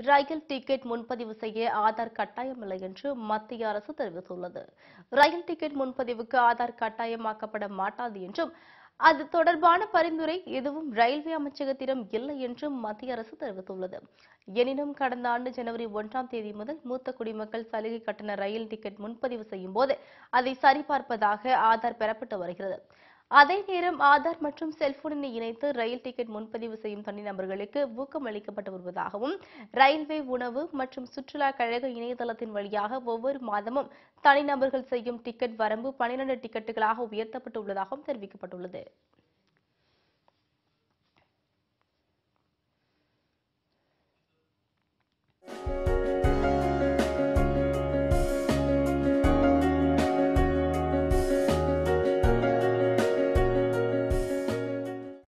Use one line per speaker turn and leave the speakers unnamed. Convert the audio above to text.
ரயில் ticket முன்பதிவு செய்ய ஆதார் கட்டாயமில்லை என்று மத்திய அரசு தெரிவித்துள்ளது ரயில் டிக்கெட் முன்பதிவுக்கு ஆதார் கட்டாயமாக்கப்பட மாட்டாது என்றும் அது தொடர்பான பரிந்துரை எதுவும் ரயில்வே அமைச்சகத்திடம் இல்லை என்றும் மத்திய அரசு தெரிவித்துள்ளது எனினும் கடந்த ஆண்டு ஜனவரி ஒன்றாம் தேதி முதல் மூத்த குடிமக்கள் சலுகை கட்டண ரயில் டிக்கெட் முன்பதிவு செய்யும் போது அதை சரிபார்ப்பதாக ஆதார் பெறப்பட்டு வருகிறது அதே நேரம் ஆதார் மற்றும் செல்போனினை இணைத்து ரயில் டிக்கெட் முன்பதிவு செய்யும் தனிநபர்களுக்கு ஊக்கம் அளிக்கப்பட்டு வருவதாகவும் ரயில்வே உணவு மற்றும் சுற்றுலா கழக இணையதளத்தின் வழியாக ஒவ்வொரு மாதமும் தனிநபர்கள் செய்யும் டிக்கெட் வரம்பு பனிரெண்டு டிக்கெட்டுகளாக உயர்த்தப்பட்டுள்ளதாகவும் தெரிவிக்கப்பட்டுள்ளது